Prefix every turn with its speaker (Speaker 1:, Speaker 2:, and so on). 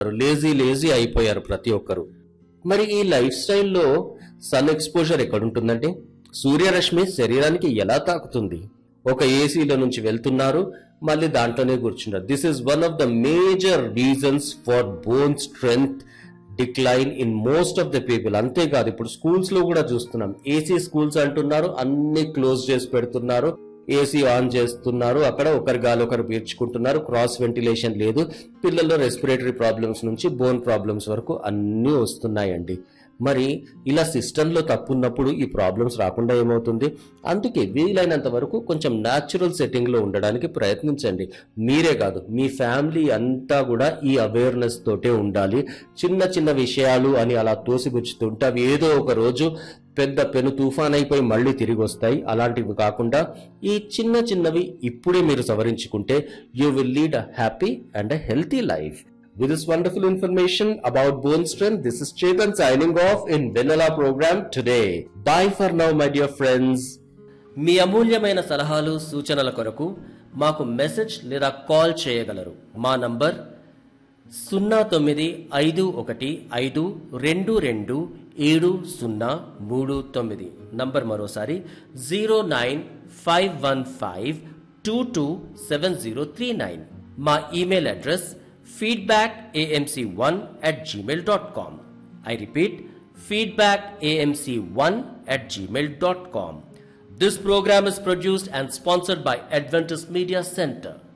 Speaker 1: Lazy lazy అయిపోయారు ప్రతి ఒక్కరు మరి ఈ లైఫ్ స్టైల్లో సన్ ఎక్స్పోజర్ ఎక్కడుంటుందండి సూర్యరశ్మి శరీరానికి ఎలా తాకుతుంది ఒక ఏసీలో నుంచి వెళ్తున్నారు మళ్ళీ దాంట్లోనే కూర్చున్నారు this is one of the major reasons for bone strength decline in most of the people అంతేకాదు ఇప్పుడు స్కూల్స్ లో కూడా చూస్తున్నాం ఏసీ స్కూల్స్ అంటున్నారు అన్ని క్లోజ్ చేసి పెడుతున్నారు ఏసీ ఆన్ చేస్తున్నారు అక్కడ ఒకరి గాలి ఒకరు పీల్చుకుంటున్నారు క్రాస్ వెంటిలేషన్ లేదు పిల్లల్లో రెస్పిరేటరీ ప్రాబ్లమ్స్ నుంచి బోన్ ప్రాబ్లమ్స్ వరకు అన్నీ వస్తున్నాయండి మరి ఇలా సిస్టంలో తప్పున్నప్పుడు ఈ ప్రాబ్లమ్స్ రాకుండా ఏమవుతుంది అందుకే వీలైనంత వరకు కొంచెం న్యాచురల్ సెట్టింగ్లో ఉండడానికి ప్రయత్నించండి మీరే కాదు మీ ఫ్యామిలీ అంతా కూడా ఈ అవేర్నెస్ తోటే ఉండాలి చిన్న చిన్న విషయాలు అని అలా తోసిపుచ్చుతుంటే అవి ఏదో ఒక రోజు పెద్ద పెను తుఫాన్ అయిపోయి మళ్ళీ తిరిగి వస్తాయి అలాంటివి కాకుండా ఈ చిన్న చిన్నవి ఇప్పుడే మీరు సవరించుకుంటే you will lead a happy and a healthy life With this wonderful information about bone strength, this is Chetan signing off in Vanilla program today. Bye for now, my dear friends.
Speaker 2: మీ అమూల్యమైన సలహాలు సూచనల కొరకు మాకు message లేదా call చేయగలరు మా number సున్నా తొమ్మిది ఐదు ఒకటి ఐదు రెండు రెండు ఏడు సున్నా మూడు తొమ్మిది నంబర్ మరోసారి zero nine five one five two two seven zero three nine మా email address feedback AMC one at Gmail dot com I repeat feedback AMC one at Gmail dot com This program is produced and sponsored by Adventist Media Center.